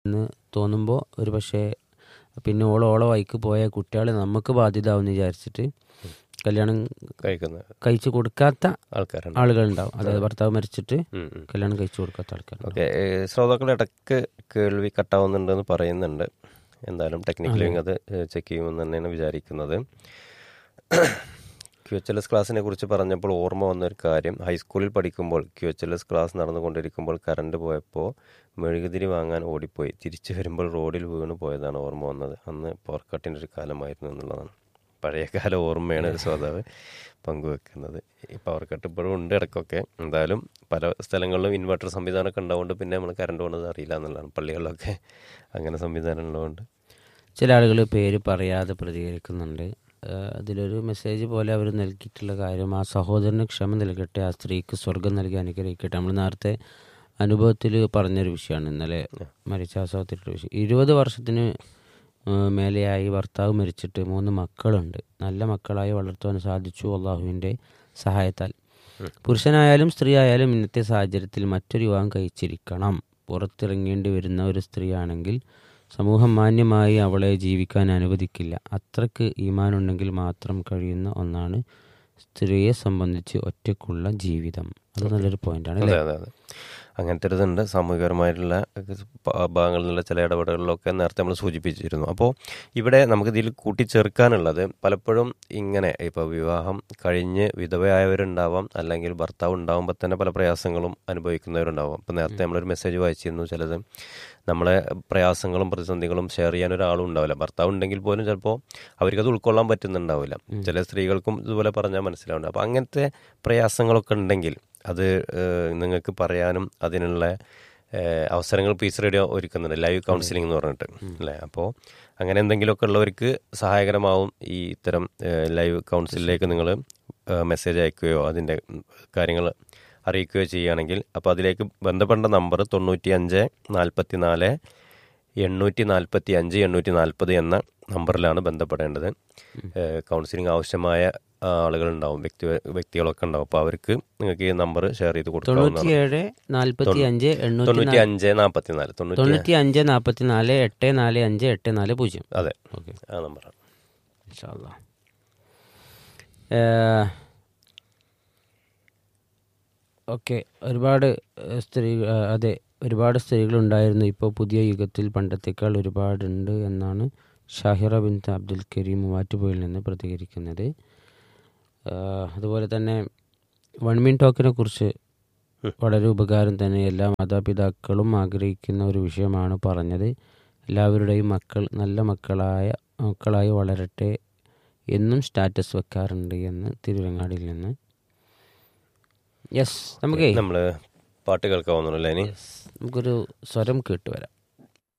എന്ന് തോന്നുമ്പോൾ ഒരു പക്ഷേ പിന്നെ ഓള് ഓളെ വൈക്ക് പോയ കുട്ടികളെ നമുക്ക് ബാധ്യത ആവും വിചാരിച്ചിട്ട് കല്യാണം കഴിക്കുന്ന കഴിച്ചു കൊടുക്കാത്ത ആൾക്കാരാണ് ആളുകളുണ്ടാവും അതായത് ഭർത്താവ് മരിച്ചിട്ട് ഉം, ഉം. കല്യാണം കഴിച്ചു കൊടുക്കാത്ത ആൾക്കാർ ഓക്കെ ശ്രോതാക്കൾ ഇടയ്ക്ക് കേൾവി കട്ടാവുന്നുണ്ടെന്ന് പറയുന്നുണ്ട് എന്തായാലും ടെക്നിക്കലി അത് ചെക്ക് ചെയ്യുമെന്ന് തന്നെയാണ് വിചാരിക്കുന്നത് ക്യു എച്ച് എൽ എസ് ക്ലാസ്സിനെ കുറിച്ച് പറഞ്ഞപ്പോൾ ഓർമ്മ വന്ന ഒരു കാര്യം ഹൈസ്കൂളിൽ പഠിക്കുമ്പോൾ Q H L S class നടന്നുകൊണ്ടിരിക്കുമ്പോൾ കറണ്ട് പോയപ്പോൾ മെഴുകുതിരി വാങ്ങാൻ ഓടിപ്പോയി തിരിച്ചു വരുമ്പോൾ റോഡിൽ വീണ് പോയതാണ് ഓർമ്മ വന്നത് അന്ന് പവർ കട്ടിൻ്റെ ഒരു കാലമായിരുന്നു എന്നുള്ളതാണ് പഴയകാല ഓർമ്മയാണ് ഒരു ശ്രോതാവ് പങ്കുവെക്കുന്നത് ഈ പവർ കട്ട് ഇപ്പോഴും ഉണ്ട് ഇടയ്ക്കൊക്കെ എന്തായാലും പല സ്ഥലങ്ങളിലും ഇൻവെർട്ടർ സംവിധാനമൊക്കെ ഉണ്ടാവുകൊണ്ട് പിന്നെ നമ്മൾ കറണ്ട് പോകുന്നത് അറിയില്ല എന്നുള്ളതാണ് പള്ളികളിലൊക്കെ അങ്ങനെ സംവിധാനം ഉള്ളതുകൊണ്ട് ചില ആളുകൾ പേര് പറയാതെ പ്രതികരിക്കുന്നുണ്ട് ആഹ് അതിലൊരു മെസ്സേജ് പോലെ അവർ നൽകിയിട്ടുള്ള കാര്യം ആ സഹോദരന് ക്ഷമ നൽകട്ടെ ആ സ്ത്രീക്ക് സ്വർഗം നൽകി അനുഗ്രഹിക്കട്ടെ നമ്മൾ നേരത്തെ അനുഭവത്തിൽ പറഞ്ഞൊരു വിഷയമാണ് ഇന്നലെ മരിച്ച ആ സഹോദരിയുടെ വിഷയം ഇരുപത് വർഷത്തിന് ആഹ് മേലെയായി ഭർത്താവ് മരിച്ചിട്ട് മൂന്ന് മക്കളുണ്ട് നല്ല മക്കളായി വളർത്തുവാൻ സാധിച്ചു അള്ളാഹുവിൻ്റെ സഹായത്താൽ പുരുഷനായാലും സ്ത്രീ ആയാലും ഇന്നത്തെ സാഹചര്യത്തിൽ മറ്റൊരു വിവാഹം കഴിച്ചിരിക്കണം പുറത്തിറങ്ങേണ്ടി വരുന്ന ഒരു സ്ത്രീയാണെങ്കിൽ സമൂഹം മാന്യമായി അവളെ ജീവിക്കാൻ അനുവദിക്കില്ല അത്രക്ക് ഈമാനുണ്ടെങ്കിൽ മാത്രം കഴിയുന്ന ഒന്നാണ് സ്ത്രീയെ സംബന്ധിച്ച് ഒറ്റയ്ക്കുള്ള ജീവിതം അത് നല്ലൊരു പോയിന്റാണ് അതെ അല്ലേ അതെ അതെ അങ്ങനത്തെ ഒരു ഇതുണ്ട് സാമൂഹികപരമായിട്ടുള്ള പ- ഭാഗങ്ങളിൽ നിന്നുള്ള ചില ഇടപെടലുകളൊക്കെ നേരത്തെ നമ്മൾ സൂചിപ്പിച്ചിരുന്നു അപ്പോൾ ഇവിടെ നമുക്ക് ഇതിൽ കൂട്ടിച്ചേർക്കാനുള്ളത് പലപ്പോഴും ഇങ്ങനെ ഇപ്പോൾ വിവാഹം കഴിഞ്ഞ് വിധവയായവരുണ്ടാവാം അല്ലെങ്കിൽ ഭർത്താവ് ഉണ്ടാവുമ്പോൾ തന്നെ പല പ്രയാസങ്ങളും അനുഭവിക്കുന്നവരുണ്ടാവാം അപ്പോൾ നേരത്തെ നമ്മളൊരു മെസ്സേജ് വായിച്ചിരുന്നു ചിലത് നമ്മളെ പ്രയാസങ്ങളും പ്രതിസന്ധികളും ഷെയർ ചെയ്യാൻ ഒരാളും ഉണ്ടാവില്ല ഭർത്താവ് ഉണ്ടെങ്കിൽ പോലും ചിലപ്പോൾ അവർക്കത് ഉൾക്കൊള്ളാൻ പറ്റുന്നുണ്ടാവില്ല ചില സ്ത്രീകൾക്കും ഇതുപോലെ പറഞ്ഞാൽ മനസ്സിലാവുന്നുണ്ട് അപ്പോൾ അങ്ങനത്തെ പ്രയാസങ്ങളൊക്കെ ഉണ്ടെങ്കിൽ അത് ഏഹ്, നിങ്ങൾക്ക് പറയാനും അതിനുള്ള ഏഹ്, അവസരങ്ങൾ പീസ് റേഡിയോ ഒരുക്കുന്നുണ്ട് ലൈവ് കൗൺസിലിംഗ് എന്ന് പറഞ്ഞിട്ട് അല്ലേ അപ്പോൾ അങ്ങനെ എന്തെങ്കിലുമൊക്കെ ഉള്ളവർക്ക് സഹായകരമാവും ഈ ഇത്തരം ഏഹ്, ലൈവ് കൗൺസിലിലേക്ക് നിങ്ങൾ മെസ്സേജ് അയക്കുകയോ അതിൻ്റെ കാര്യങ്ങൾ അറിയിക്കുകയോ ചെയ്യുകയാണെങ്കിൽ അപ്പോൾ അതിലേക്ക് ബന്ധപ്പെട്ട നമ്പർ തൊണ്ണൂറ്റി അഞ്ച് നാൽപ്പത്തി നാല് എണ്ണൂറ്റി നാൽപ്പത്തി അഞ്ച് എണ്ണൂറ്റി നാൽപ്പത് എന്ന നമ്പറിലാണ് ബന്ധപ്പെടേണ്ടത് ഏഹ് കൗൺസിലിംഗ് ആവശ്യമായ ആ, ആളുകളുണ്ടാവും വ്യക്തി വ്യക്തികളൊക്കെ ഉണ്ടാവും അപ്പോൾ അവർക്ക് നിങ്ങൾക്ക് ഈ നമ്പർ ഷെയർ ചെയ്ത് കൊടുക്കാവുന്നതാണ് തൊണ്ണൂറ്റിയേഴ് നാൽപ്പത്തി അഞ്ച് എണ്ണൂറ്റി തൊണ്ണൂറ്റി അഞ്ച് നാൽപ്പത്തി നാല് തൊണ്ണൂറ്റി തൊണ്ണൂറ്റി അഞ്ച് നാൽപ്പത്തി നാല് എട്ട് നാല് അഞ്ച് എട്ട് നാല് പൂജ്യം അതെ ഓക്കെ ആ നമ്പറാണ് ഇൻഷാല്ലാ. ഓക്കെ ഒരുപാട് ഏഹ്, സ്ത്രീ ഏഹ്, അതെ ഒരുപാട് സ്ത്രീകളുണ്ടായിരുന്നു ഇപ്പോൾ പുതിയ യുഗത്തിൽ പണ്ടത്തേക്കാൾ ഒരുപാടുണ്ട് എന്നാണ് ഷാഹിറ ബിൻ അബ്ദുൽ കരീം മൂവാറ്റുപുഴയിൽ നിന്ന് പ്രതികരിക്കുന്നത് ഏഹ്, അതുപോലെ തന്നെ വൺ മിൻ ടോക്കിനെ കുറിച്ച് വളരെ ഉപകാരം തന്നെ എല്ലാ മാതാപിതാക്കളും ആഗ്രഹിക്കുന്ന ഒരു വിഷയമാണ് പറഞ്ഞത് എല്ലാവരുടെയും മക്കൾ നല്ല മക്കളായ മക്കളായി വളരട്ടെ എന്നും സ്റ്റാറ്റസ് വെക്കാറുണ്ട് എന്ന് തിരുവങ്ങാടിയിൽ നിന്ന് യെസ് നമുക്കേ നമ്മൾ പാട്ട് കേൾക്കാവുന്നുള്ളൂ അല്ലേ ഇനി നമുക്കൊരു സ്വരം കേട്ടുവരാം